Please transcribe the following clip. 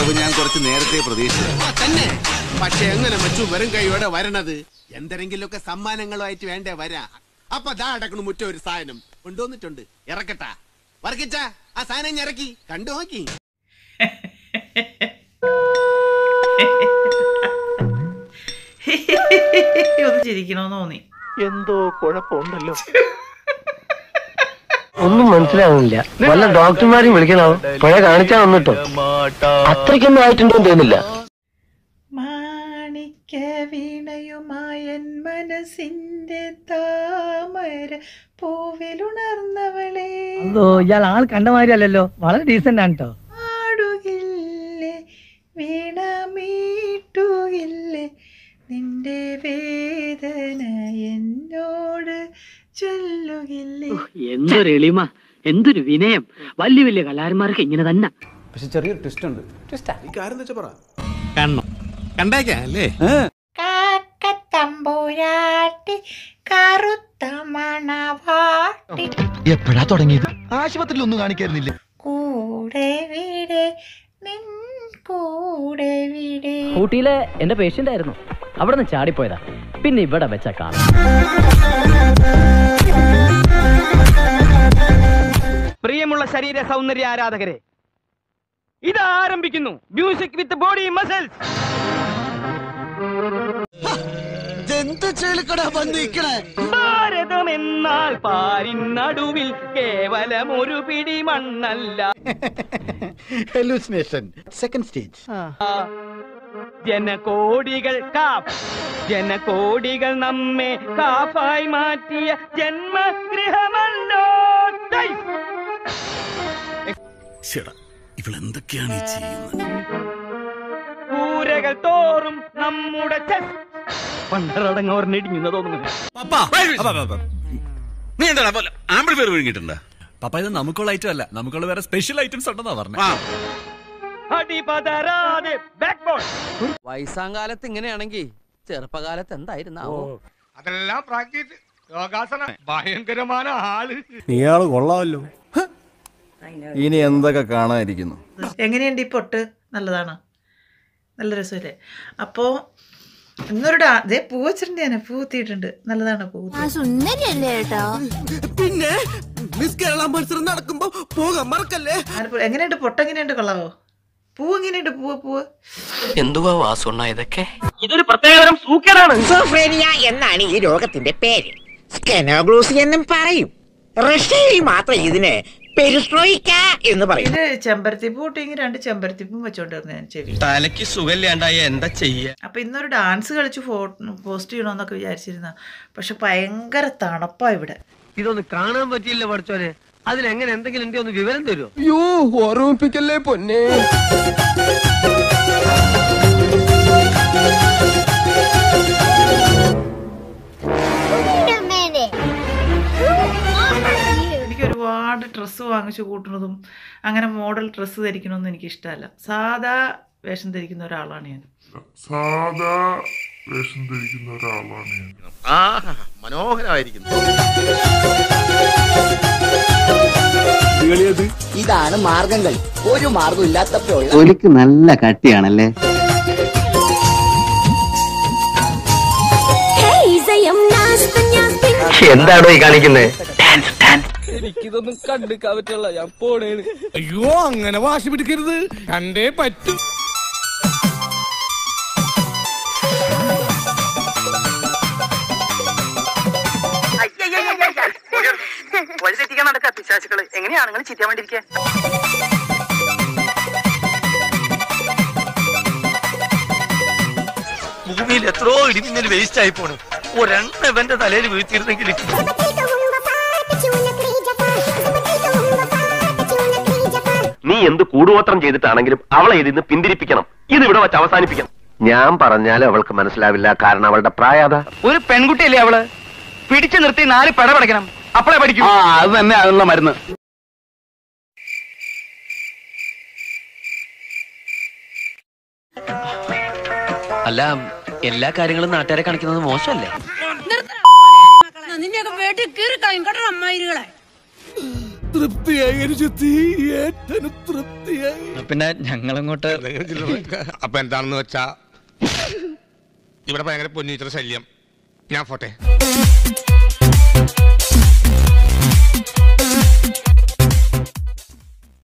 വരവ് ഞാൻ കുറച്ച് നേരത്തെ പ്രതീക്ഷിച്ചു ആ, തന്നെ പക്ഷെ എങ്ങനെ മച്ചു വെറും കൈയോടെ വരണത് എന്തെങ്കിലുമൊക്കെ സമ്മാനങ്ങളുമായിട്ട് വേണ്ടേ വരാ അപ്പൊ ദാ അടക്കണു മുറ്റ ഒരു സാധനം കൊണ്ടുവന്നിട്ടുണ്ട് ഇറക്കട്ടാ വർക്കിച്ച ആ സാധനം ഇങ്ങ് ഇറക്കി കണ്ടു നോക്കി ഒന്ന് ചിരിക്കണമെന്ന് തോന്നി ഒന്നും മനസ്സിലാവുന്നില്ല വല്ല ഡോക്ടർമാരെയും വിളിക്കണോ പുഴ കാണിച്ചാ വന്നിട്ടോ അത്രയ്ക്കൊന്നും ആയിട്ടുണ്ടോ തോന്നില്ല മാണിക്ക വീണയുമായൻ മനസ്സിന്റെ താമര പൂവിലുണർന്നവളെ അതോ ഇയാൾ ആൾ കണ്ട മാതിരി അല്ലല്ലോ വളരെ ഡീസന്റ് ആണ് കേട്ടോ ആടുകില്ലേ വീണമീട്ടുകില്ലേ നിന്റെ വേദന എന്നോട് ചൊല്ലുകില്ലേ എന്തൊരു എളിമ എന്തൊരു വിനയം വലിയ വലിയ കലാകാരന്മാർക്ക് ഇങ്ങനെ തന്നെ കണ്ടേക്കാ അല്ലേ കാക്കത്തമ്പൂരാട്ടി കറുത്ത മണവാട്ടി എപ്പോഴാ തുടങ്ങിയത് ആശുപത്രിയിൽ ഒന്നും കാണിക്കായിരുന്നില്ല കൂടെ വിടെ നിൻ കൂടെ വിടെ ഊട്ടിയിലെ എന്റെ പേഷ്യന്റ് ആയിരുന്നു അവിടെ നിന്ന് ചാടിപ്പോയതാ പിന്നെ ഇവിടെ വെച്ച കാണാം പ്രിയമുള്ള ശരീര സൗന്ദര്യ ആരാധകരെ ഇത് ആരംഭിക്കുന്നു music with body muscles Bharatam എന്നാൽ പാരിൻ നടുവിൽ കേവലം ഒരു പിടി മണ്ണല്ല സെക്കൻഡ് സ്റ്റേജ് ജനകോടികൾ കാഫ് ജനകോടികൾ നമ്മെ കാഫായി മാറ്റിയ ജന്മഗൃഹമല്ലോ ദൈ- ഇവളെന്തൊക്കെയാണ് ഈ ചെയ്യുന്നത് കൂരകൾ തോറും നമ്മുടെ ചെസ് പണ്ടറടങ്ങ് അവർ നെടിഞ്ഞു തോന്നുന്നു നീ എന്താ ആമ്പിൾ വിഴുങ്ങിയിട്ടുണ്ടാ പപ്പ ഇത് നമുക്കുള്ള ഐറ്റം അല്ല നമുക്കുള്ള വേറെ സ്പെഷ്യൽ ഐറ്റംസ് ഉണ്ടെന്നാ പറഞ്ഞത് ആ അടിപതരാതെ ബാക്ക് ബോൺ വയസ്സാങ്കാലത്ത് ഇങ്ങനെയാണെങ്കിൽ ചെറുപ്പകാലത്ത് എന്തായിരുന്നാവോ അതെല്ലാം പ്രാക്ടീസ് യോഗാസന ഭയങ്കരமான ആള് ഇയാള് കൊള്ളാമല്ലോ ഇനി എന്തൊക്കെ കാണാതിരിക്കുന്നു എങ്ങനെയുണ്ട് ഈ പൊട്ട് നല്ലതാണ് നല്ല രസമല്ലേ അപ്പോൾ ഇന്നൊരു ഡാ ദേ പൂ വെച്ചിട്ടുണ്ട് ഞാൻ പൂ കുത്തിയിട്ടുണ്ട് നല്ലതാണ് പൂ കുത്തി. പിന്നെ മിസ് കേരള മത്സരം നടക്കുമ്പോ പോകാൻ മറക്കല്ലേ ആലപ്പുഴ എങ്ങനെയുണ്ട് പൊട്ട് എങ്ങനെയുണ്ട് കൊള്ളാവോ പൂ എങ്ങനെയുണ്ട് പൂവ് പൂവ് എന്തുവാ വാസുണ്ണ ഇതൊക്കെ ഇതൊരു പ്രത്യേകതരം സൂക്കേടാണ് സ്കിസോഫ്രീനിയ എന്നാണ് ഈ രോഗത്തിന്റെ പേര് സ്കെനോഗ്ലൂസി എന്നും പറയും റഷ്യയിൽ മാത്രം ഇതിന് പെരിസ്ട്രോയിക്ക എന്ന് പറയും ഇത് ചെമ്പരത്തി പൂ ഇട്ടെങ്കിൽ രണ്ട് ചെമ്പരത്തി പൂവും വെച്ചോണ്ടിരുന്നു ഞാൻ ചെവി തലക്ക് സുഖമില്ലാണ്ടായ എന്താ ചെയ്യ അപ്പൊ ഇന്നൊരു ഡാൻസ് കളിച്ച് ഫോട്ടോ പോസ്റ്റ് ചെയ്യണമെന്നൊക്കെ വിചാരിച്ചിരുന്ന പക്ഷെ ഭയങ്കര തണുപ്പാ ഇവിടെ ഇതൊന്നും കാണാൻ പറ്റിയില്ല പഠിച്ചോനെ അതിലെങ്ങനെ എന്തെങ്കിലും ഉണ്ടോ ഒന്ന് വിവരം തരുമോ യോ ഓർമ്മിപ്പിക്കല്ലേ പൊന്നെ എനിക്ക് ഒരുപാട് ഡ്രസ്സ് വാങ്ങിച്ചു കൂട്ടുന്നതും അങ്ങനെ മോഡൽ ഡ്രസ്സ് ധരിക്കണമെന്ന് എനിക്ക് ഇഷ്ടമല്ല സാധാ വേഷം ധരിക്കുന്ന ഒരാളാണ് ഞാൻ സാധാ വേഷം ധരിക്കുന്ന ഒരാളാണ് ഞാൻ മനോഹരമായിരിക്കുന്നു ഇതാണ് മാർഗങ്ങൾ ഒരു മാർഗം ഇല്ലാത്തപ്പോഴുള്ള തൊലിക്ക് നല്ല കട്ടിയാണല്ലേ എന്താണോ ഈ കാണിക്കുന്നത് എനിക്കിതൊന്നും കണ്ടുക്കാൻ പറ്റുള്ള ഞാൻ പോണേണ് അയ്യോ അങ്ങനെ വാശി പിടിക്കരുത് കണ്ടേ പറ്റൂ വഴി തെറ്റിക്കാൻ നടക്കുക പിശാചുക്കള് എങ്ങനെയാണ് നിങ്ങൾ ചിറ്റാൻ വേണ്ടിയിരിക്കുക ഭൂമിയിൽ എത്രയോ ഇടിമിന്നൽ വേസ്റ്റ് ആയി പോണു ഒരെണ്ണ ഇവന്റെ തലയിൽ വീഴ്ത്തിയിരുന്നെങ്കിൽ നീ എന്ത് കൂടുവോത്രം ചെയ്തിട്ടാണെങ്കിലും അവളെ ഇതിന്ന് പിന്തിരിപ്പിക്കണം ഇത് ഇവിടെ വെച്ച് അവസാനിപ്പിക്കണം ഞാൻ പറഞ്ഞാലും അവൾക്ക് മനസ്സിലാവില്ല കാരണം അവളുടെ പ്രായത ഒരു പെൺകുട്ടിയല്ലേ അവള് പിടിച്ചു നിർത്തി നാല് പട പഠിക്കണം അപ്പളെ പഠിക്കും അത് തന്നെ അതിനുള്ള മരുന്ന് അല്ല എല്ലാ കാര്യങ്ങളും നാട്ടുകാരെ കാണിക്കുന്നത് മോശമല്ലേ നിന്റെയൊക്കെ വീട്ടിൽ കീറി കളയും കേട്ടോ അമ്മായിരുകളെ തൃപ്തിയായി അനുജത്തി ഏറ്റവും തൃപ്തിയായി പിന്നെ ഞങ്ങളങ്ങോട്ട് അപ്പൊ എന്താണെന്ന് വെച്ചാ ഇവിടെ ഭയങ്കര പൊന്നീറ്റർ ശല്യം ഞാൻ പോട്ടെ